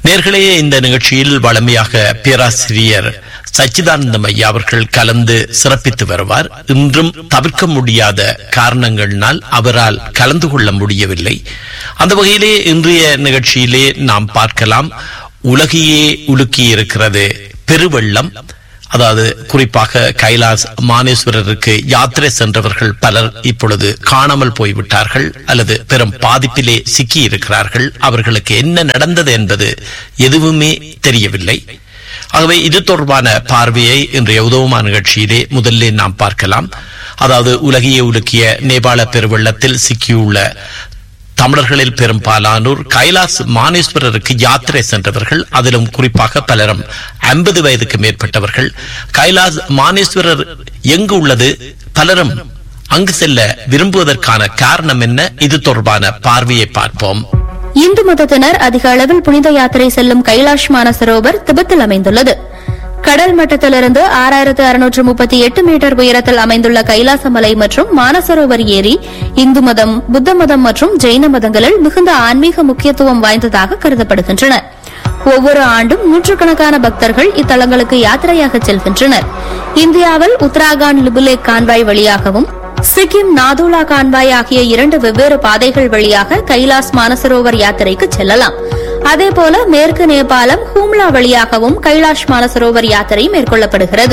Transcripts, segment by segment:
நேர்களே இந்த நிகழ்ச்சியில் வளமையாக பேராசிரியர் சச்சிதானந்தம் ஐயா அவர்கள் கலந்து சிறப்பித்து வருவார் இன்றும் தவிர்க்க முடியாத காரணங்களினால் அவரால் கலந்து கொள்ள முடியவில்லை அந்த வகையிலே இன்றைய நிகழ்ச்சியிலே நாம் பார்க்கலாம் உலகையே உலுக்கி இருக்கிறது பெருவெள்ளம் அதாவது குறிப்பாக கைலாஸ் மானேஸ்வரருக்கு யாத்திரை சென்றவர்கள் பலர் இப்பொழுது காணாமல் போய்விட்டார்கள் அல்லது பெரும் பாதிப்பிலே சிக்கி இருக்கிறார்கள் அவர்களுக்கு என்ன நடந்தது என்பது எதுவுமே தெரியவில்லை ஆகவே இது தொடர்பான பார்வையை இன்றைய உதவுமா நிகழ்ச்சியிலே முதலில் நாம் பார்க்கலாம் அதாவது உலகையே உலுக்கிய நேபாள பெருவெள்ளத்தில் சிக்கியுள்ள தமிழர்களில் பெரும்பாலானோர் கைலாஸ் மானேஸ்வரருக்கு யாத்திரை சென்றவர்கள் அதிலும் குறிப்பாக பலரும் ஐம்பது வயதுக்கு மேற்பட்டவர்கள் கைலாஸ் மானேஸ்வரர் எங்கு உள்ளது பலரும் அங்கு செல்ல விரும்புவதற்கான காரணம் என்ன இது தொடர்பான பார்வையை பார்ப்போம் இந்து மதத்தினர் அதிக அளவில் புனித யாத்திரை செல்லும் கைலாஷ் மானசரோவர் திபெத்தில் அமைந்துள்ளது கடல் மட்டத்திலிருந்து ஆறாயிரத்து அறுநூற்று முப்பத்தி எட்டு மீட்டர் உயரத்தில் அமைந்துள்ள கைலாச மலை மற்றும் மானசரோவர் ஏரி இந்து மதம் புத்த மதம் மற்றும் ஜெயின மதங்களில் மிகுந்த ஆன்மீக முக்கியத்துவம் வாய்ந்ததாக கருதப்படுகின்றன ஒவ்வொரு ஆண்டும் நூற்றுக்கணக்கான பக்தர்கள் இத்தலங்களுக்கு யாத்திரையாக செல்கின்றனர் இந்தியாவில் உத்தராகண்ட் லிபுலேக் கான்வாய் வழியாகவும் சிக்கிம் நாதுலா கான்வாய் ஆகிய இரண்டு வெவ்வேறு பாதைகள் வழியாக கைலாஸ் மானசரோவர் யாத்திரைக்கு செல்லலாம் அதேபோல மேற்கு நேபாளம் ஹூம்லா வழியாகவும் கைலாஷ் மானசரோவர் யாத்திரை மேற்கொள்ளப்படுகிறது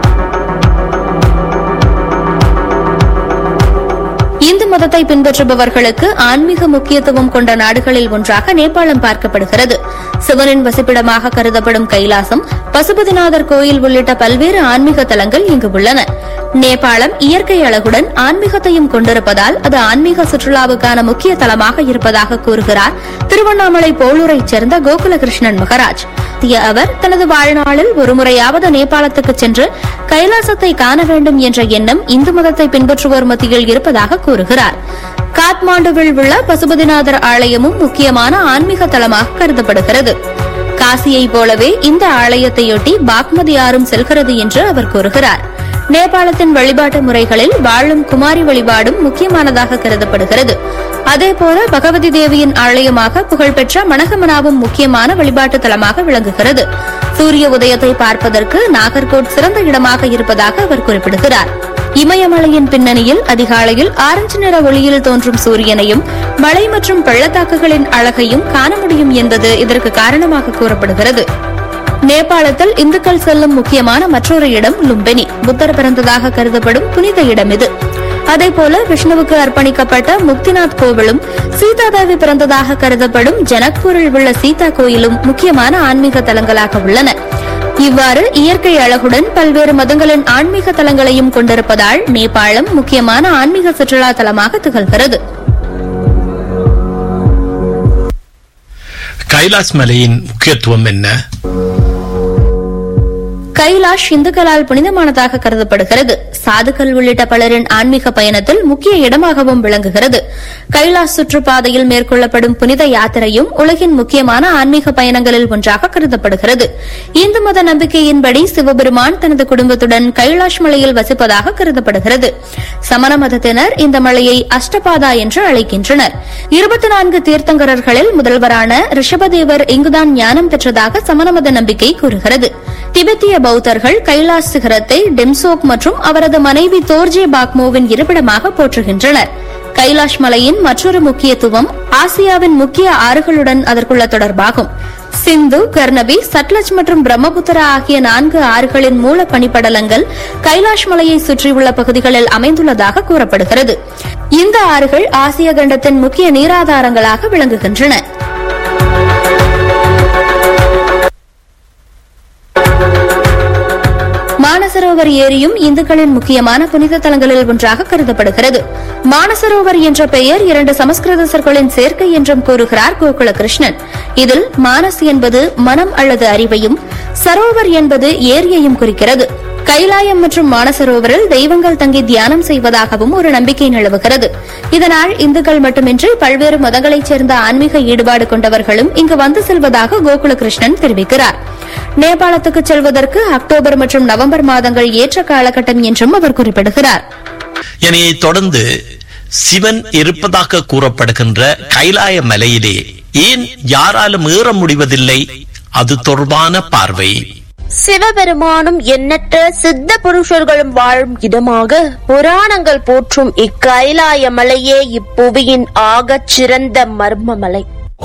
இந்து மதத்தை பின்பற்றுபவர்களுக்கு ஆன்மீக முக்கியத்துவம் கொண்ட நாடுகளில் ஒன்றாக நேபாளம் பார்க்கப்படுகிறது சிவனின் வசிப்பிடமாக கருதப்படும் கைலாசம் பசுபதிநாதர் கோயில் உள்ளிட்ட பல்வேறு ஆன்மீக தலங்கள் இங்கு உள்ளன நேபாளம் இயற்கை அழகுடன் ஆன்மீகத்தையும் கொண்டிருப்பதால் அது ஆன்மீக சுற்றுலாவுக்கான முக்கிய தலமாக இருப்பதாக கூறுகிறார் திருவண்ணாமலை போலூரைச் சேர்ந்த கோகுலகிருஷ்ணன் மகராஜ் நடத்திய அவர் தனது வாழ்நாளில் ஒருமுறையாவது நேபாளத்துக்கு சென்று கைலாசத்தை காண வேண்டும் என்ற எண்ணம் இந்து மதத்தை பின்பற்றுவோர் மத்தியில் இருப்பதாக கூறுகிறார் காத்மாண்டுவில் உள்ள பசுபதிநாதர் ஆலயமும் முக்கியமான ஆன்மீக தலமாக கருதப்படுகிறது காசியைப் போலவே இந்த ஆலயத்தையொட்டி பாக்மதி ஆறும் செல்கிறது என்று அவர் கூறுகிறார் நேபாளத்தின் வழிபாட்டு முறைகளில் வாழும் குமாரி வழிபாடும் முக்கியமானதாக கருதப்படுகிறது அதேபோல பகவதி தேவியின் ஆலயமாக புகழ்பெற்ற மணகமனாவும் முக்கியமான வழிபாட்டு தலமாக விளங்குகிறது சூரிய உதயத்தை பார்ப்பதற்கு நாகர்கோட் சிறந்த இடமாக இருப்பதாக அவர் குறிப்பிடுகிறார் இமயமலையின் பின்னணியில் அதிகாலையில் ஆரஞ்சு நிற ஒளியில் தோன்றும் சூரியனையும் மழை மற்றும் பள்ளத்தாக்குகளின் அழகையும் காண முடியும் என்பது இதற்கு காரணமாக கூறப்படுகிறது நேபாளத்தில் இந்துக்கள் செல்லும் முக்கியமான மற்றொரு இடம் லும்பெனி புத்தர் பிறந்ததாக கருதப்படும் புனித இடம் இது அதேபோல விஷ்ணுவுக்கு அர்ப்பணிக்கப்பட்ட முக்திநாத் கோவிலும் சீதாதேவி பிறந்ததாக கருதப்படும் ஜனக்பூரில் உள்ள சீதா கோயிலும் முக்கியமான ஆன்மீக தலங்களாக உள்ளன இவ்வாறு இயற்கை அழகுடன் பல்வேறு மதங்களின் ஆன்மீக தலங்களையும் கொண்டிருப்பதால் நேபாளம் முக்கியமான ஆன்மீக சுற்றுலா தலமாக திகழ்கிறது கைலாஸ் மலையின் முக்கியத்துவம் என்ன கைலாஷ் இந்துக்களால் புனிதமானதாக கருதப்படுகிறது சாதுக்கள் உள்ளிட்ட பலரின் ஆன்மீக பயணத்தில் முக்கிய இடமாகவும் விளங்குகிறது கைலாஷ் சுற்றுப்பாதையில் மேற்கொள்ளப்படும் புனித யாத்திரையும் உலகின் முக்கியமான ஆன்மீக பயணங்களில் ஒன்றாக கருதப்படுகிறது இந்து மத நம்பிக்கையின்படி சிவபெருமான் தனது குடும்பத்துடன் கைலாஷ் மலையில் வசிப்பதாக கருதப்படுகிறது சமண மதத்தினர் இந்த மலையை அஷ்டபாதா என்று அழைக்கின்றனர் இருபத்தி நான்கு தீர்த்தங்கரர்களில் முதல்வரான ரிஷபதேவர் இங்குதான் ஞானம் பெற்றதாக சமண மத நம்பிக்கை கூறுகிறது திபெத்திய பௌத்தர்கள் கைலாஷ் சிகரத்தை டெம்சோக் மற்றும் அவரது மனைவி தோர்ஜே பாக்மோவின் இருப்பிடமாக போற்றுகின்றனர் கைலாஷ் மலையின் மற்றொரு முக்கியத்துவம் ஆசியாவின் முக்கிய ஆறுகளுடன் அதற்குள்ள தொடர்பாகும் சிந்து கர்ணவி சட்லஜ் மற்றும் பிரம்மபுத்திரா ஆகிய நான்கு ஆறுகளின் மூல பனிப்படலங்கள் கைலாஷ் மலையை சுற்றியுள்ள பகுதிகளில் அமைந்துள்ளதாக கூறப்படுகிறது இந்த ஆறுகள் ஆசிய கண்டத்தின் முக்கிய நீராதாரங்களாக விளங்குகின்றன மானசரோவர் ஏரியும் இந்துக்களின் முக்கியமான புனித தலங்களில் ஒன்றாக கருதப்படுகிறது மானசரோவர் என்ற பெயர் இரண்டு சமஸ்கிருத சொற்களின் சேர்க்கை என்றும் கூறுகிறார் கோகுலகிருஷ்ணன் இதில் மானஸ் என்பது மனம் அல்லது அறிவையும் சரோவர் என்பது ஏரியையும் குறிக்கிறது கைலாயம் மற்றும் மானசரோவரில் தெய்வங்கள் தங்கி தியானம் செய்வதாகவும் ஒரு நம்பிக்கை நிலவுகிறது இதனால் இந்துக்கள் மட்டுமின்றி பல்வேறு மதங்களைச் சேர்ந்த ஆன்மீக ஈடுபாடு கொண்டவர்களும் இங்கு வந்து செல்வதாக கோகுலகிருஷ்ணன் தெரிவிக்கிறார் நேபாளத்துக்கு செல்வதற்கு அக்டோபர் மற்றும் நவம்பர் மாதங்கள் ஏற்ற காலகட்டம் என்றும் அவர் குறிப்பிடுகிறார் எனவே தொடர்ந்து சிவன் இருப்பதாக கூறப்படுகின்ற கைலாய மலையிலே ஏன் யாராலும் ஏற முடிவதில்லை அது தொடர்பான பார்வை சிவபெருமானும் எண்ணற்ற சித்த புருஷர்களும் வாழும் இடமாக புராணங்கள் போற்றும் இக்கைலாய மலையே இப்புவியின் ஆகச் சிறந்த மர்ம மலை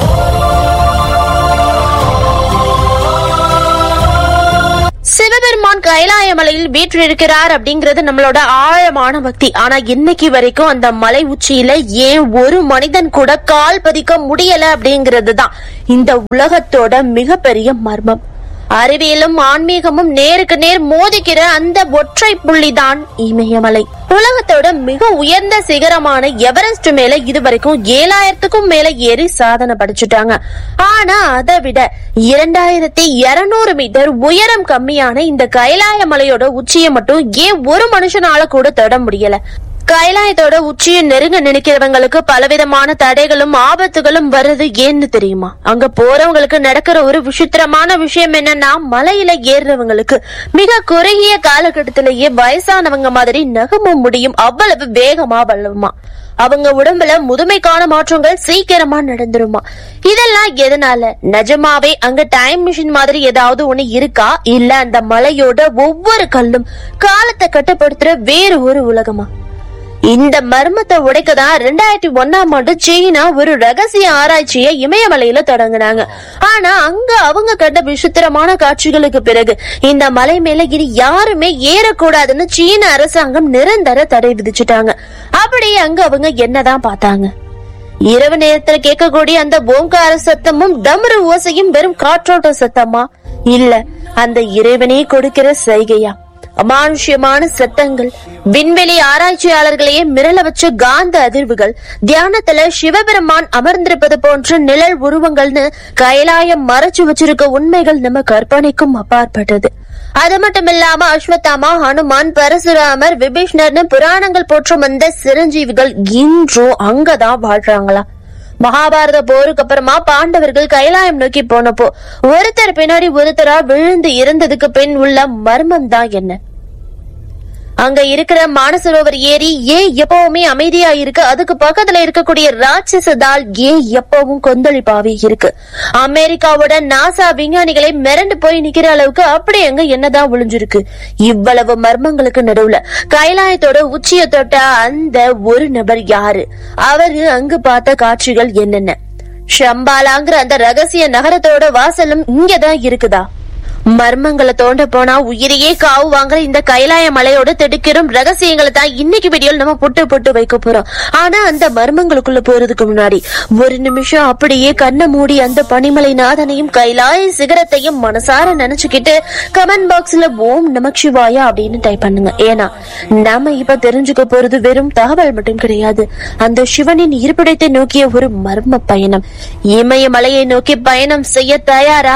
சிவபெருமான் கைலாய மலையில் வீற்றிருக்கிறார் அப்படிங்கிறது நம்மளோட ஆழமான பக்தி ஆனா இன்னைக்கு வரைக்கும் அந்த மலை உச்சியில ஏன் ஒரு மனிதன் கூட கால் பதிக்க முடியல அப்படிங்கிறது தான் இந்த உலகத்தோட மிகப்பெரிய மர்மம் அறிவியலும் ஆன்மீகமும் நேருக்கு நேர் மோதிக்கிற அந்த ஒற்றை புள்ளிதான் இமயமலை உலகத்தோட மிக உயர்ந்த சிகரமான எவரெஸ்ட் மேல இதுவரைக்கும் ஏழாயிரத்துக்கும் மேல ஏறி சாதனை படிச்சுட்டாங்க ஆனா அதை விட இரண்டாயிரத்தி இருநூறு மீட்டர் உயரம் கம்மியான இந்த கைலாய மலையோட உச்சியை மட்டும் ஏன் ஒரு மனுஷனால கூட தொட முடியல கைலாயத்தோட உச்சியை நெருங்க நினைக்கிறவங்களுக்கு பலவிதமான தடைகளும் ஆபத்துகளும் வர்றது ஏன்னு தெரியுமா அங்க போறவங்களுக்கு நடக்கிற ஒரு விசித்திரமான விஷயம் என்னன்னா மலையில ஏறுறவங்களுக்கு மிக குறுகிய காலகட்டத்திலேயே வயசானவங்க மாதிரி நகமும் முடியும் அவ்வளவு வேகமா வல்லமா அவங்க உடம்புல முதுமைக்கான மாற்றங்கள் சீக்கிரமா நடந்துருமா இதெல்லாம் எதனால நிஜமாவே அங்க டைம் மிஷின் மாதிரி ஏதாவது ஒண்ணு இருக்கா இல்ல அந்த மலையோட ஒவ்வொரு கல்லும் காலத்தை கட்டுப்படுத்துற வேறு ஒரு உலகமா இந்த மர்மத்தை உடைக்கதான் ரெண்டாயிரத்தி ஒன்னாம் ஆண்டு சீனா ஒரு ரகசிய ஆராய்ச்சியை இமயமலையில தொடங்கினாங்க ஆனா அங்க அவங்க கண்ட விசித்திரமான காட்சிகளுக்கு பிறகு இந்த மலை மேல இனி யாருமே ஏறக்கூடாதுன்னு சீன அரசாங்கம் நிரந்தர தடை விதிச்சுட்டாங்க அப்படி அங்க அவங்க என்னதான் பார்த்தாங்க இரவு நேரத்துல கேட்கக்கூடிய அந்த ஓங்கார சத்தமும் டமரு ஓசையும் வெறும் காற்றோட்ட சத்தமா இல்ல அந்த இறைவனே கொடுக்கிற சைகையா அமானுஷ்யமான சத்தங்கள் விண்வெளி ஆராய்ச்சியாளர்களையே மிரள வச்ச காந்த அதிர்வுகள் தியானத்துல சிவபெருமான் அமர்ந்திருப்பது போன்ற நிழல் உருவங்கள்னு கைலாயம் மறைச்சு வச்சிருக்க உண்மைகள் நம்ம கற்பனைக்கும் அப்பாற்பட்டது அது மட்டும் இல்லாம அஸ்வத்தாமா ஹனுமான் பரசுராமர் விபீஷ்ணர்னு புராணங்கள் போற்றும் அந்த சிரஞ்சீவிகள் இன்றும் அங்கதான் வாழ்றாங்களா மகாபாரத போருக்கு அப்புறமா பாண்டவர்கள் கைலாயம் நோக்கி போனப்போ ஒருத்தர் பின்னாடி ஒருத்தரா விழுந்து இறந்ததுக்கு பின் உள்ள மர்மம் தான் என்ன அங்க இருக்கிற மானசரோவர் ஏரி ஏன் எப்பவுமே அமைதியா இருக்கு அதுக்கு பக்கத்துல இருக்கக்கூடிய ராட்சச தால் ஏன் எப்பவும் கொந்தளிப்பாவே இருக்கு அமெரிக்காவோட நாசா விஞ்ஞானிகளை மிரண்டு போய் நிக்கிற அளவுக்கு அப்படி அங்க என்னதான் ஒளிஞ்சிருக்கு இவ்வளவு மர்மங்களுக்கு நடுவுல கைலாயத்தோட உச்சிய தொட்ட அந்த ஒரு நபர் யாரு அவரு அங்கு பார்த்த காட்சிகள் என்னென்ன ஷம்பாலாங்கிற அந்த ரகசிய நகரத்தோட வாசலும் இங்கதான் இருக்குதா மர்மங்களை தோண்ட போனா உயிரையே காவு வாங்குற இந்த கைலாய மலையோட திடுக்கிறும் ரகசியங்களை தான் இன்னைக்கு வீடியோல நம்ம புட்டு புட்டு வைக்க போறோம் ஆனா அந்த மர்மங்களுக்குள்ள போறதுக்கு முன்னாடி ஒரு நிமிஷம் அப்படியே கண்ணை மூடி அந்த பனிமலை நாதனையும் கைலாய சிகரத்தையும் மனசார நினைச்சுக்கிட்டு கமெண்ட் பாக்ஸ்ல ஓம் நமச்சிவாயா அப்படின்னு டைப் பண்ணுங்க ஏன்னா நாம இப்ப தெரிஞ்சுக்க போறது வெறும் தகவல் மட்டும் கிடையாது அந்த சிவனின் இருப்பிடத்தை நோக்கிய ஒரு மர்ம பயணம் இமயமலையை நோக்கி பயணம் செய்ய தயாரா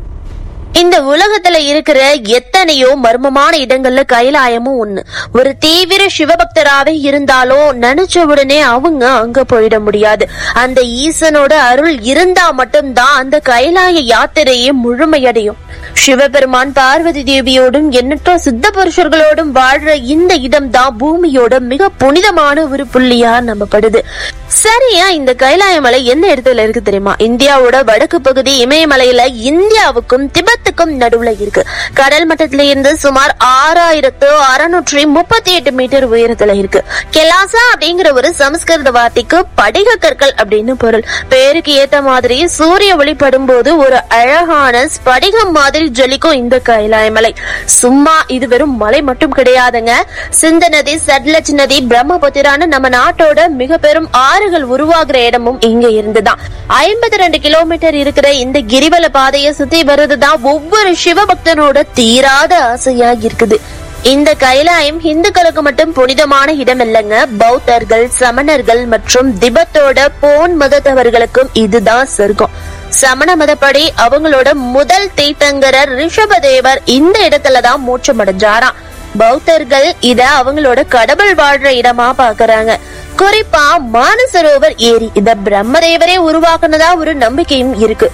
இந்த உலகத்துல இருக்கிற எத்தனையோ மர்மமான இடங்கள்ல கைலாயமும் ஒண்ணு ஒரு தீவிர சிவபக்தராவே இருந்தாலும் நினைச்ச உடனே அவங்க அங்க போயிட முடியாது அந்த ஈசனோட அருள் இருந்தா மட்டும்தான் அந்த கைலாய யாத்திரையே முழுமையடையும் சிவபெருமான் பார்வதி தேவியோடும் எண்ணற்ற சித்த புருஷர்களோடும் வாழ்ற இந்த இடம் தான் பூமியோட மிக புனிதமான ஒரு புள்ளியா நம்பப்படுது சரியா இந்த கைலாய மலை எந்த இடத்துல இருக்கு தெரியுமா இந்தியாவோட வடக்கு பகுதி இமயமலையில இந்தியாவுக்கும் திபெத்துக்கும் நடுவுல இருக்கு கடல் மட்டத்தில இருந்து சுமார் ஆறாயிரத்து அறுநூற்றி முப்பத்தி எட்டு மீட்டர் உயரத்துல இருக்கு கெலாசா அப்படிங்கிற ஒரு சமஸ்கிருத வார்த்தைக்கு படிக கற்கள் அப்படின்னு பொருள் பேருக்கு ஏத்த மாதிரி சூரிய ஒளி படும்போது ஒரு அழகான ஸ்படிகம் மாதிரி ஜொலிக்கும் இந்த கைலாய மலை சும்மா இது வெறும் மலை மட்டும் கிடையாதுங்க சிந்த நதி சட்லஜ் நதி பிரம்மபுத்திரான்னு நம்ம நாட்டோட மிக பெரும் ஆறுகள் உருவாகிற இடமும் இங்க இருந்துதான் ஐம்பத்தி ரெண்டு கிலோமீட்டர் இருக்கிற இந்த கிரிவல பாதையை சுத்தி வருதுதான் ஒவ்வொரு சிவபக்தனோட தீராத ஆசையா இருக்குது இந்த கைலாயம் இந்துக்களுக்கு மட்டும் புனிதமான இடம் இல்லைங்க பௌத்தர்கள் சமணர்கள் மற்றும் திபத்தோட போன் மதத்தவர்களுக்கும் இதுதான் சொர்க்கம் சமண மதப்படி அவங்களோட முதல் தீர்த்தங்கரர் ரிஷபதேவர் இந்த இடத்துலதான் மோட்சம் அடைஞ்சாராம் பௌத்தர்கள் இத அவங்களோட கடவுள் வாழ்ற இடமா பாக்குறாங்க குறிப்பா மானசரோவர் ஏரி இத பிரம்மதேவரே உருவாக்குனதா ஒரு நம்பிக்கையும் இருக்கு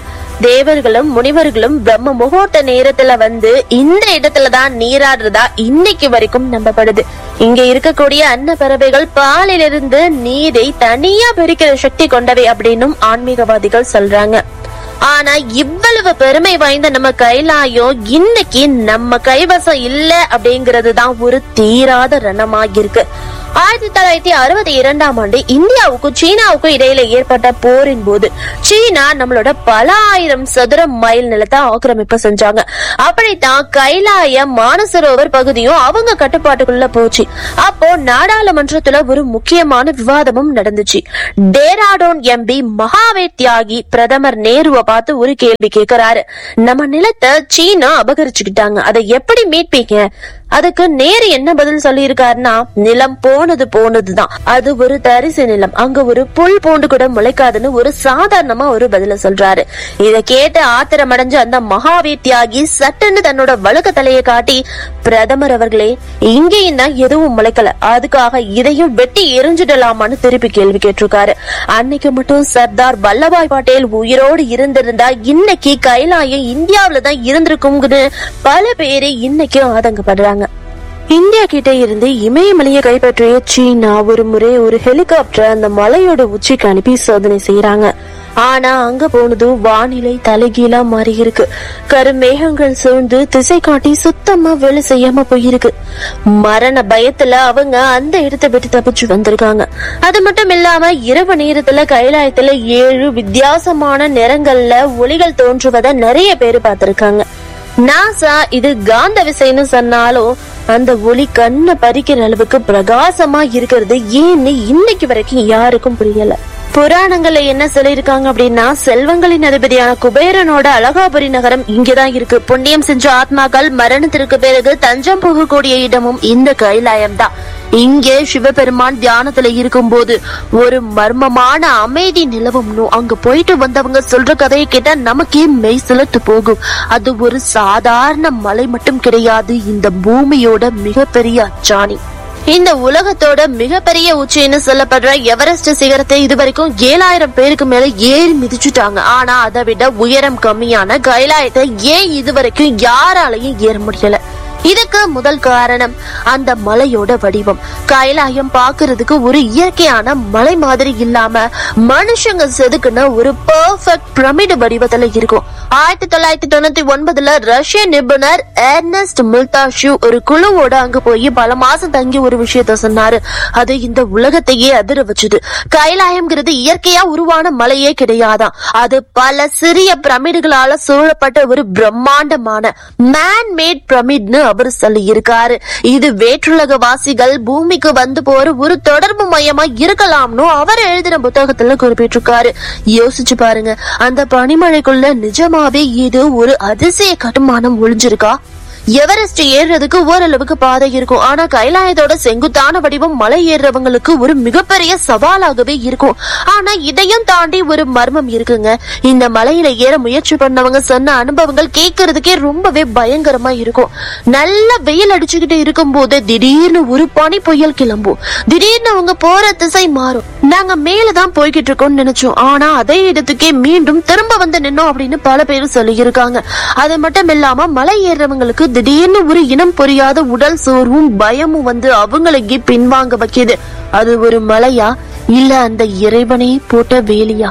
தேவர்களும் முனிவர்களும் பிரம்ம முகூர்த்த நேரத்துல வந்து இந்த இடத்துல தான் நீராடுறதா இன்னைக்கு வரைக்கும் நம்பப்படுது இங்க இருக்கக்கூடிய அன்ன பறவைகள் பாலிலிருந்து நீரை தனியா பிரிக்கிற சக்தி கொண்டவை அப்படின்னும் ஆன்மீகவாதிகள் சொல்றாங்க ஆனா இவ்வளவு பெருமை வாய்ந்த நம்ம கைலாயம் இன்னைக்கு நம்ம கைவசம் இல்ல அப்படிங்கிறது தான் ஒரு தீராத ரணமாக இருக்கு ஆயிரத்தி தொள்ளாயிரத்தி அறுபத்தி இரண்டாம் ஆண்டு இந்தியாவுக்கும் சீனாவுக்கும் இடையில ஏற்பட்ட போரின் போது சீனா நம்மளோட பல ஆயிரம் சதுர மைல் நிலத்தை ஆக்கிரமிப்பு செஞ்சாங்க அப்படித்தான் கைலாய மானசரோவர் பகுதியும் அவங்க கட்டுப்பாட்டுக்குள்ள போச்சு அப்போ நாடாளுமன்றத்துல ஒரு முக்கியமான விவாதமும் நடந்துச்சு டேராடோன் எம்பி மகாவீர் தியாகி பிரதமர் நேருவை பார்த்து ஒரு கேள்வி கேக்குறாரு நம்ம நிலத்தை சீனா அபகரிச்சுக்கிட்டாங்க அதை எப்படி மீட்பீங்க அதுக்கு நேரு என்ன பதில் சொல்லியிருக்காருன்னா நிலம் போனது போனதுதான் அது ஒரு தரிசு நிலம் அங்க ஒரு புல் பூண்டு கூட முளைக்காதுன்னு ஒரு சாதாரணமா ஒரு பதில சொல்றாரு இத கேட்டு ஆத்திரமடைஞ்ச அந்த மகாவீர் தியாகி சட்டுன்னு தன்னோட வழுக்க தலையை காட்டி பிரதமர் அவர்களே இங்கேயும் தான் எதுவும் முளைக்கல அதுக்காக இதையும் வெட்டி எரிஞ்சிடலாமான்னு திருப்பி கேள்வி கேட்டிருக்காரு அன்னைக்கு மட்டும் சர்தார் வல்லபாய் பட்டேல் உயிரோடு இருந்திருந்தா இன்னைக்கு கைலாயம் இந்தியாவில தான் இருந்திருக்கும்னு பல பேரு இன்னைக்கும் ஆதங்கப்படுறாங்க இந்தியா கிட்ட இருந்து இமயமலையை கைப்பற்றிய சீனா ஒரு முறை ஒரு ஹெலிகாப்டர் அந்த மலையோட உச்சிக்கு அனுப்பி சோதனை செய்யறாங்க ஆனா அங்க போனது வானிலை தலைகீழா மாறி இருக்கு கருமேகங்கள் சூழ்ந்து திசை காட்டி சுத்தமா வேலை செய்யாம போயிருக்கு மரண பயத்துல அவங்க அந்த இடத்தை விட்டு தப்பிச்சு வந்திருக்காங்க அது மட்டும் இல்லாம இரவு நேரத்துல கைலாயத்துல ஏழு வித்தியாசமான நிறங்கள்ல ஒளிகள் தோன்றுவதை நிறைய பேர் பார்த்திருக்காங்க நாசா இது காந்த விசைன்னு சொன்னாலும் அந்த ஒளி கண்ணை பறிக்கிற அளவுக்கு பிரகாசமா இருக்கிறது ஏன்னு இன்னைக்கு வரைக்கும் யாருக்கும் புரியல புராணங்கள்ல என்ன சொல்லியிருக்காங்க அப்படின்னா செல்வங்களின் அதிபதியான குபேரனோட அழகாபுரி நகரம் இங்கதான் இருக்கு புண்ணியம் செஞ்ச ஆத்மாக்கள் மரணத்திற்கு பிறகு தஞ்சம் போகக்கூடிய இடமும் இந்த கைலாயம் தான் இங்கே சிவபெருமான் தியானத்துல இருக்கும்போது ஒரு மர்மமான அமைதி நிலவும்னு அங்க போயிட்டு வந்தவங்க சொல்ற கதையை கேட்டா நமக்கே மெய் சிலட்டு போகும் அது ஒரு சாதாரண மலை மட்டும் கிடையாது இந்த பூமியோட மிகப்பெரிய அச்சாணி இந்த உலகத்தோட மிகப்பெரிய உச்சின்னு சொல்லப்படுற எவரெஸ்ட் சிகரத்தை இதுவரைக்கும் ஏழாயிரம் பேருக்கு மேல ஏறி மிதிச்சுட்டாங்க ஆனா அதை விட உயரம் கம்மியான கைலாயத்தை ஏன் இதுவரைக்கும் யாராலையும் ஏற முடியல இதுக்கு முதல் காரணம் அந்த மலையோட வடிவம் கைலாயம் பாக்குறதுக்கு ஒரு இயற்கையான மலை மாதிரி இல்லாம மனுஷங்க செதுக்குன ஒரு பெர்ஃபெக்ட் பிரமிடு வடிவத்துல இருக்கும் ஆயிரத்தி தொள்ளாயிரத்தி தொண்ணூத்தி ஒன்பதுல ரஷ்ய நிபுணர் ஏர்னஸ்ட் மில்தாஷு ஒரு குழுவோட அங்க போய் பல மாசம் தங்கி ஒரு விஷயத்த சொன்னாரு அது இந்த உலகத்தையே அதிர வச்சுது கைலாயம்ங்கிறது இயற்கையா உருவான மலையே கிடையாதாம் அது பல சிறிய பிரமிடுகளால சூழப்பட்ட ஒரு பிரம்மாண்டமான மேன் மேட் பிரமிட்னு அவர் சொல்லி இருக்காரு இது வேற்றுலக வாசிகள் பூமிக்கு வந்து போற ஒரு தொடர்பு மையமா இருக்கலாம்னு அவர் எழுதின புத்தகத்துல குறிப்பிட்டிருக்காரு யோசிச்சு பாருங்க அந்த பனிமழைக்குள்ள நிஜமாவே இது ஒரு அதிசய கட்டுமானம் ஒளிஞ்சிருக்கா எவரெஸ்ட் ஏறுறதுக்கு ஓரளவுக்கு பாதை இருக்கும் ஆனா கைலாயத்தோட செங்குத்தான வடிவம் மலை ஏறுறவங்களுக்கு ஒரு மிகப்பெரிய சவாலாகவே இருக்கும் ஆனா இதையும் தாண்டி ஒரு மர்மம் இருக்குங்க இந்த மலையில ஏற முயற்சி பண்ணவங்க சொன்ன அனுபவங்கள் கேட்கறதுக்கே ரொம்பவே பயங்கரமா இருக்கும் நல்ல வெயில் அடிச்சுக்கிட்டு இருக்கும் போது திடீர்னு ஒரு பனி புயல் கிளம்பும் திடீர்னு அவங்க போற திசை மாறும் நாங்க மேலதான் போய்கிட்டு இருக்கோம்னு நினைச்சோம் ஆனா அதே இடத்துக்கே மீண்டும் திரும்ப வந்து நின்னோம் அப்படின்னு பல பேர் சொல்லி இருக்காங்க அது மட்டும் இல்லாம மலை ஏறுறவங்களுக்கு திடீர்னு ஒரு இனம் புரியாத உடல் சோர்வும் பயமும் வந்து அவங்களுக்கு பின்வாங்க வைக்கிது அது ஒரு மலையா இல்ல அந்த இறைவனை போட்ட வேலியா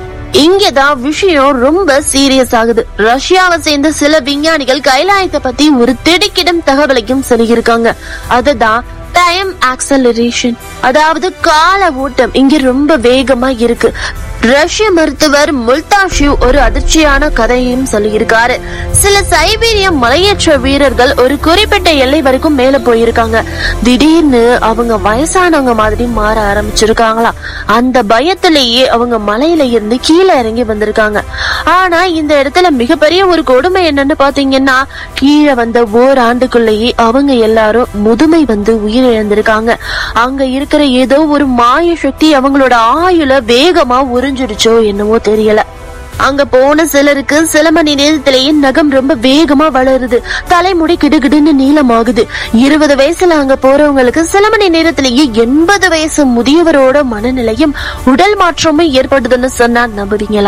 இங்கதான் விஷயம் ரொம்ப சீரியஸ் ஆகுது ரஷ்யாவை சேர்ந்த சில விஞ்ஞானிகள் கைலாயத்தை பத்தி ஒரு திடுக்கிடும் தகவலையும் சொல்லியிருக்காங்க அதுதான் டைம் ஆக்சலரேஷன் அதாவது கால ஓட்டம் இங்க ரொம்ப வேகமா இருக்கு ரஷ்ய மருத்துவர் முல்தாஷிவ் ஒரு அதிர்ச்சியான கதையையும் சொல்லியிருக்காரு சில சைபீரிய மலையேற்ற வீரர்கள் ஒரு குறிப்பிட்ட எல்லை வரைக்கும் மேல போயிருக்காங்க திடீர்னு அவங்க வயசானவங்க மாதிரி மாற ஆரம்பிச்சிருக்காங்களாம் அந்த பயத்திலேயே அவங்க மலையில இருந்து கீழே இறங்கி வந்திருக்காங்க ஆனா இந்த இடத்துல மிகப்பெரிய ஒரு கொடுமை என்னன்னு பாத்தீங்கன்னா கீழே வந்த ஓராண்டுக்குள்ளேயே அவங்க எல்லாரும் முதுமை வந்து உயிரிழந்திருக்காங்க அங்க இருக்கிற ஏதோ ஒரு மாய சக்தி அவங்களோட ஆயுள வேகமா உறிஞ்சிருச்சோ என்னவோ தெரியல அங்க போன சிலருக்கு சில மணி நேரத்திலேயே நகம் ரொம்ப வேகமா வளருது தலைமுடி கிடுகிடுன்னு நீளமாகுது இருபது வயசுல அங்க போறவங்களுக்கு சில மணி நேரத்திலேயே எண்பது வயசு முதியவரோட மனநிலையும் உடல் மாற்றமும் ஏற்படுதுன்னு சொன்னா நம்புவீங்களா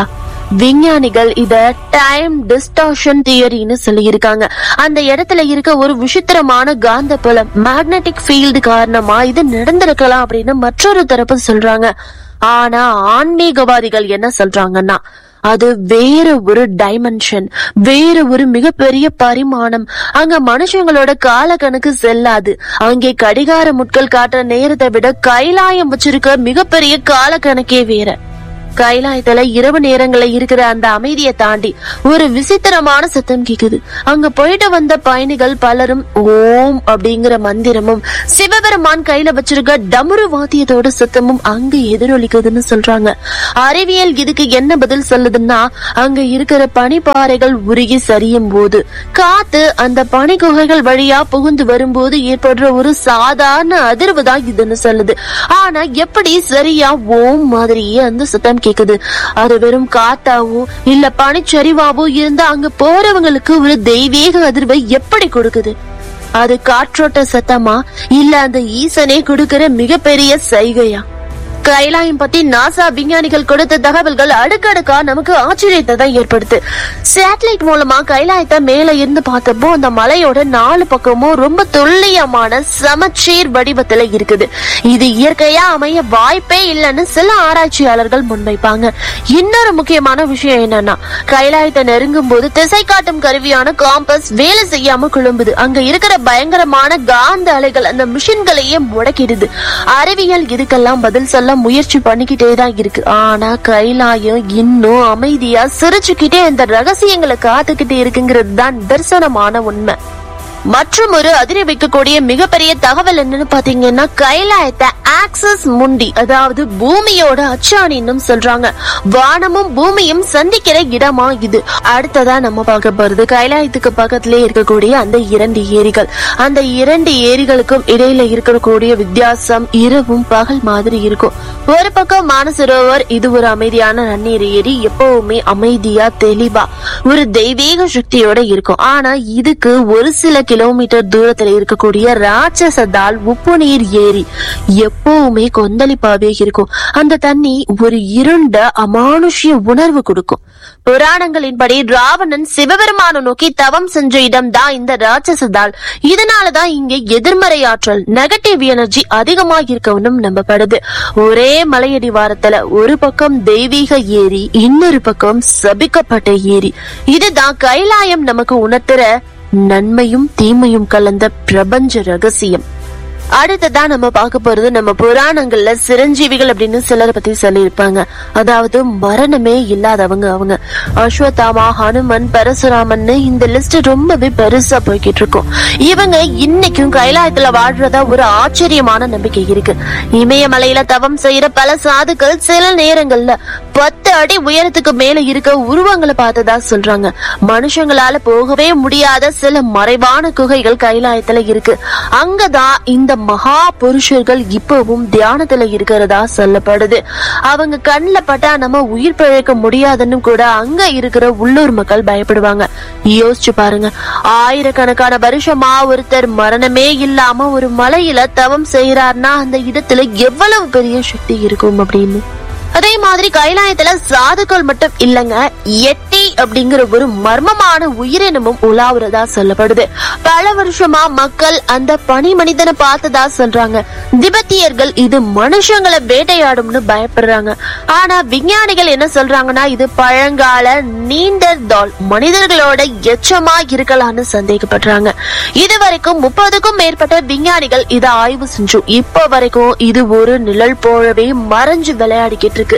விஞ்ஞானிகள் இத டைம் டிஸ்டார்ஷன் தியரின்னு சொல்லியிருக்காங்க அந்த இடத்துல இருக்க ஒரு விசித்திரமான காந்த புலம் மேக்னெட்டிக் ஃபீல்டு காரணமா இது நடந்திருக்கலாம் அப்படின்னு மற்றொரு தரப்பு சொல்றாங்க ஆனா ஆன்மீகவாதிகள் என்ன சொல்றாங்கன்னா அது வேற ஒரு டைமென்ஷன் வேற ஒரு மிகப்பெரிய பரிமாணம் அங்க மனுஷங்களோட கால கணக்கு செல்லாது அங்கே கடிகார முட்கள் காட்டுற நேரத்தை விட கைலாயம் வச்சிருக்க மிகப்பெரிய கால கணக்கே வேற கைலாயத்துல இரவு நேரங்கள்ல இருக்கிற அந்த அமைதியை தாண்டி ஒரு விசித்திரமான சத்தம் கேக்குது அங்க போயிட்டு வந்த பயணிகள் பலரும் ஓம் அப்படிங்கிற மந்திரமும் சிவபெருமான் கையில வச்சிருக்க டமுரு வாத்தியத்தோட சத்தமும் அங்க எதிரொலிக்குதுன்னு சொல்றாங்க அறிவியல் இதுக்கு என்ன பதில் சொல்லுதுன்னா அங்க இருக்கிற பனிப்பாறைகள் உருகி சரியும் போது காத்து அந்த பனி குகைகள் வழியா புகுந்து வரும்போது ஏற்படுற ஒரு சாதாரண அதிர்வு தான் இதுன்னு சொல்லுது ஆனா எப்படி சரியா ஓம் மாதிரியே அந்த சத்தம் கேக்குது அது வெறும் காத்தாவோ இல்ல பனிச்சரிவாவோ இருந்தா அங்க போறவங்களுக்கு ஒரு தெய்வீக அதிர்வை எப்படி கொடுக்குது அது காற்றோட்ட சத்தமா இல்ல அந்த ஈசனே கொடுக்கிற மிகப்பெரிய சைகையா கைலாயம் பத்தி நாசா விஞ்ஞானிகள் கொடுத்த தகவல்கள் அடுக்கடுக்கா நமக்கு ஆச்சரியத்தை தான் ஏற்படுத்து சேட்டலைட் மூலமா கைலாயத்தை மேல இருந்து பார்த்தப்போ அந்த மலையோட நாலு பக்கமும் ரொம்ப துல்லியமான சமச்சீர் வடிவத்துல இருக்குது இது இயற்கையா அமைய வாய்ப்பே இல்லைன்னு சில ஆராய்ச்சியாளர்கள் முன்வைப்பாங்க இன்னொரு முக்கியமான விஷயம் என்னன்னா கைலாயத்தை நெருங்கும் போது திசை காட்டும் கருவியான காம்பஸ் வேலை செய்யாம குழும்புது அங்க இருக்கிற பயங்கரமான காந்த அலைகள் அந்த மிஷின்களையே முடக்கிடுது அறிவியல் இதுக்கெல்லாம் பதில் சொல்ல முயற்சி பண்ணிக்கிட்டே தான் இருக்கு ஆனா கைலாயம் இன்னும் அமைதியா சிரிச்சுக்கிட்டே இந்த ரகசியங்களை காத்துக்கிட்டே இருக்குங்கிறது தான் தரிசனமான உண்மை மற்றும் ஒரு அதிர வைக்கக்கூடிய மிகப்பெரிய தகவல் என்னன்னு பாத்தீங்கன்னா கைலாயத்தை ஆக்சஸ் முண்டி அதாவது பூமியோட அச்சாணின்னு சொல்றாங்க வானமும் பூமியும் சந்திக்கிற இடமா இது அடுத்ததா நம்ம பார்க்க போறது கைலாயத்துக்கு பக்கத்திலே இருக்கக்கூடிய அந்த இரண்டு ஏரிகள் அந்த இரண்டு ஏரிகளுக்கும் இடையில இருக்கக்கூடிய வித்தியாசம் இரவும் பகல் மாதிரி இருக்கும் ஒரு பக்கம் மானசரோவர் இது ஒரு அமைதியான நன்னீர் ஏரி எப்பவுமே அமைதியா தெளிவா ஒரு தெய்வீக சக்தியோட இருக்கும் ஆனா இதுக்கு ஒரு சில கிலோமீட்டர் தூரத்துல இருக்கக்கூடிய ராட்சசதால் உப்பு நீர் ஏரி எப்பவுமே கொந்தளிப்பாவே இருக்கும் அந்த தண்ணி ஒரு இருண்ட அமானுஷ்ய உணர்வு கொடுக்கும் புராணங்களின்படி ராவணன் சிவபெருமான நோக்கி தவம் செஞ்ச இடம் தான் இந்த ராட்சசதால் இதனாலதான் இங்க எதிர்மறை ஆற்றல் நெகட்டிவ் எனர்ஜி அதிகமா இருக்கவும் நம்பப்படுது ஒரே மலையடிவாரத்துல ஒரு பக்கம் தெய்வீக ஏரி இன்னொரு பக்கம் சபிக்கப்பட்ட ஏரி இதுதான் கைலாயம் நமக்கு உணர்த்துற நன்மையும் தீமையும் கலந்த பிரபஞ்ச ரகசியம் அடுத்ததா நம்ம பார்க்க போறது நம்ம புராணங்கள்ல சிரஞ்சீவிகள் அப்படின்னு சிலரை பத்தி சொல்லியிருப்பாங்க அதாவது மரணமே இல்லாதவங்க அவங்க அஸ்வத்தாமா ஹனுமன் பரசுராமன் இந்த லிஸ்ட் ரொம்பவே பெருசா போய்கிட்டு இருக்கும் இவங்க இன்னைக்கும் கைலாயத்துல வாழ்றதா ஒரு ஆச்சரியமான நம்பிக்கை இருக்கு இமயமலையில தவம் செய்யற பல சாதுக்கள் சில நேரங்கள்ல பத்து அடி உயரத்துக்கு மேல இருக்க உருவங்களை பார்த்ததா சொல்றாங்க மனுஷங்களால போகவே முடியாத சில மறைவான குகைகள் கைலாயத்துல இருக்கு அங்கதான் இந்த மகா புருஷர்கள் இப்பவும் தியானத்துல இருக்கிறதா சொல்லப்படுது அவங்க கண்ணுல பட்டா நம்ம உயிர் பிழைக்க முடியாதுன்னு கூட அங்க இருக்கிற உள்ளூர் மக்கள் பயப்படுவாங்க யோசிச்சு பாருங்க ஆயிரக்கணக்கான வருஷமா ஒருத்தர் மரணமே இல்லாம ஒரு மலையில தவம் செய்யறாருன்னா அந்த இடத்துல எவ்வளவு பெரிய சக்தி இருக்கும் அப்படின்னு அதே மாதிரி கைலாயத்துல சாதுக்கள் மட்டும் இல்லங்க எட்டி அப்படிங்கிற ஒரு மர்மமான உயிரினமும் உலாவுறதா சொல்லப்படுது பல வருஷமா மக்கள் அந்த பனி மனிதனை பார்த்ததா சொல்றாங்க திபெத்தியர்கள் இது மனுஷங்களை வேட்டையாடும்னு பயப்படுறாங்க ஆனா விஞ்ஞானிகள் என்ன சொல்றாங்கன்னா இது பழங்கால நீண்டர்தால் மனிதர்களோட எச்சமா இருக்கலாம்னு சந்தேகப்படுறாங்க இது வரைக்கும் முப்பதுக்கும் மேற்பட்ட விஞ்ஞானிகள் இதை ஆய்வு செஞ்சோம் இப்ப வரைக்கும் இது ஒரு நிழல் போலவே மறைஞ்சு விளையாடிக்கிட்டு இருக்கு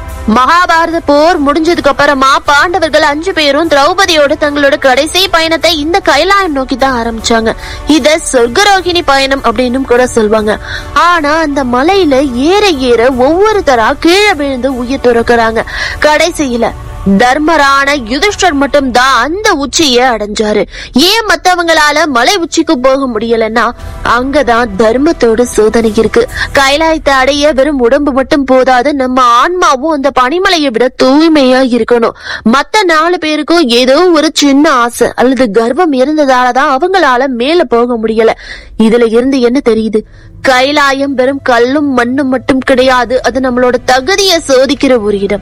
மகாபாரத போர் முடிஞ்சதுக்கு அப்புறமா பாண்டவர்கள் அஞ்சு பேரும் திரௌபதியோட தங்களோட கடைசி பயணத்தை இந்த கைலாயம் நோக்கி தான் ஆரம்பிச்சாங்க இத சொர்க்கரோகிணி பயணம் அப்படின்னு கூட சொல்லுவாங்க ஆனா அந்த மலையில ஏற ஏற ஒவ்வொருத்தரா கீழே விழுந்து உயிர் துறக்குறாங்க கடைசியில தர்மரான யுதிஷ்டர் மட்டும் தான் அந்த உச்சியை அடைஞ்சாரு ஏன் மத்தவங்களால மலை உச்சிக்கு போக முடியலன்னா அங்கதான் தர்மத்தோட சோதனை இருக்கு கைலாயத்தை அடைய வெறும் உடம்பு மட்டும் போதாது நம்ம ஆன்மாவும் அந்த பனிமலையை விட தூய்மையா இருக்கணும் மத்த நாலு பேருக்கும் ஏதோ ஒரு சின்ன ஆசை அல்லது கர்வம் இருந்ததாலதான் அவங்களால மேல போக முடியல இதுல இருந்து என்ன தெரியுது கைலாயம் வெறும் கல்லும் மண்ணும் மட்டும் கிடையாது அது நம்மளோட தகுதியை சோதிக்கிற ஒரு இடம்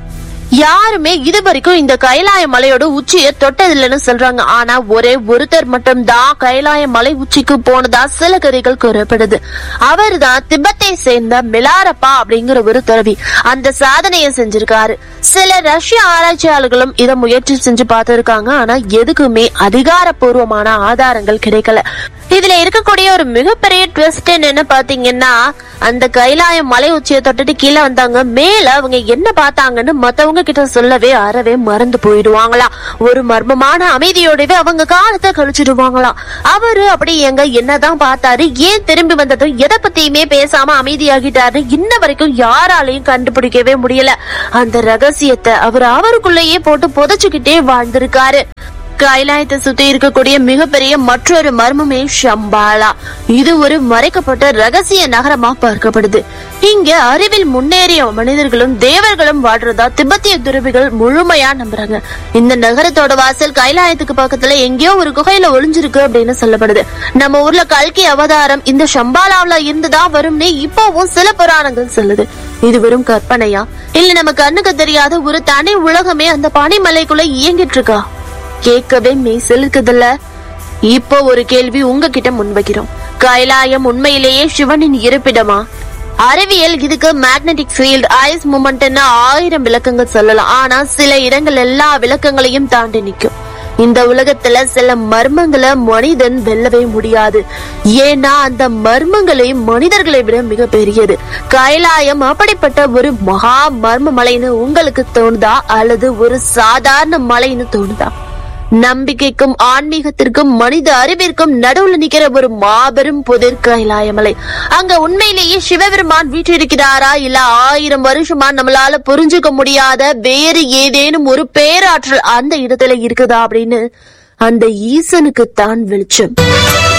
யாருமே இது வரைக்கும் இந்த கைலாய மலையோட உச்சியை தொட்டதில்லைன்னு சொல்றாங்க ஆனா ஒரே ஒருத்தர் மட்டும் தான் கைலாய மலை உச்சிக்கு போனதா சில கதைகள் கூறப்படுது அவர் தான் திபெத்தை சேர்ந்த மிலாரப்பா அப்படிங்கிற ஒரு துறவி அந்த சாதனையை செஞ்சிருக்காரு சில ரஷ்ய ஆராய்ச்சியாளர்களும் இதை முயற்சி செஞ்சு பார்த்திருக்காங்க ஆனா எதுக்குமே அதிகாரப்பூர்வமான ஆதாரங்கள் கிடைக்கல இதுல இருக்கக்கூடிய ஒரு மிகப்பெரிய ட்விஸ்ட் என்ன பாத்தீங்கன்னா அந்த கைலாய மலை உச்சியை தொட்டுட்டு கீழே வந்தாங்க மேல அவங்க என்ன பார்த்தாங்கன்னு மத்தவங்க கிட்ட சொல்லவே அறவே மறந்து போயிடுவாங்களாம் ஒரு மர்மமான அமைதியோடவே அவங்க காலத்தை கழிச்சிடுவாங்களாம் அவரு அப்படி எங்க என்னதான் பார்த்தாரு ஏன் திரும்பி வந்ததும் எதை பத்தியுமே பேசாம அமைதியாகிட்டாரு இன்ன வரைக்கும் யாராலையும் கண்டுபிடிக்கவே முடியல அந்த ரகசியத்தை அவர் அவருக்குள்ளேயே போட்டு புதைச்சுக்கிட்டே வாழ்ந்திருக்காரு கைலாயத்தை சுத்தி இருக்கக்கூடிய மிகப்பெரிய மற்றொரு மர்மமே ஷம்பாலா இது ஒரு மறைக்கப்பட்ட ரகசிய நகரமா பார்க்கப்படுது இங்க அறிவில் முன்னேறிய மனிதர்களும் தேவர்களும் வாழ்றதா திபெத்திய துறவிகள் முழுமையா நம்புறாங்க இந்த நகரத்தோட வாசல் கைலாயத்துக்கு பக்கத்துல எங்கேயோ ஒரு குகையில ஒளிஞ்சிருக்கு அப்படின்னு சொல்லப்படுது நம்ம ஊர்ல கல்கி அவதாரம் இந்த ஷம்பாலாவுல இருந்துதான் வரும்னு இப்பவும் சில புராணங்கள் சொல்லுது இது வெறும் கற்பனையா இல்ல நம்ம கண்ணுக்கு தெரியாத ஒரு தனி உலகமே அந்த பனிமலைக்குள்ள இயங்கிட்டு இருக்கா கேட்கவே மெய் செலுக்குதுல்ல இப்போ ஒரு கேள்வி உங்ககிட்ட முன்வைக்கிறோம் கைலாயம் உண்மையிலேயே சிவனின் இருப்பிடமா அறிவியல் இதுக்கு மேக்னெட்டிக் ஃபீல்ட் ஐஸ் மூமெண்ட்னு ஆயிரம் விளக்கங்கள் சொல்லலாம் ஆனா சில இடங்கள் எல்லா விளக்கங்களையும் தாண்டி நிக்கும் இந்த உலகத்துல சில மர்மங்களை மனிதன் வெல்லவே முடியாது ஏன்னா அந்த மர்மங்களை மனிதர்களை விட மிக பெரியது கைலாயம் அப்படிப்பட்ட ஒரு மகா மர்ம மலைன்னு உங்களுக்கு தோணுதா அல்லது ஒரு சாதாரண மலைன்னு தோணுதா நம்பிக்கைக்கும் ஆன்மீகத்திற்கும் மனித அறிவிற்கும் நடுவுல நிக்கிற ஒரு மாபெரும் புதிர் கைலாயமலை அங்க உண்மையிலேயே சிவபெருமான் வீற்றிருக்கிறாரா இல்ல ஆயிரம் வருஷமா நம்மளால புரிஞ்சுக்க முடியாத வேறு ஏதேனும் ஒரு பேராற்றல் அந்த இடத்துல இருக்குதா அப்படின்னு அந்த ஈசனுக்கு தான் வெளிச்சம்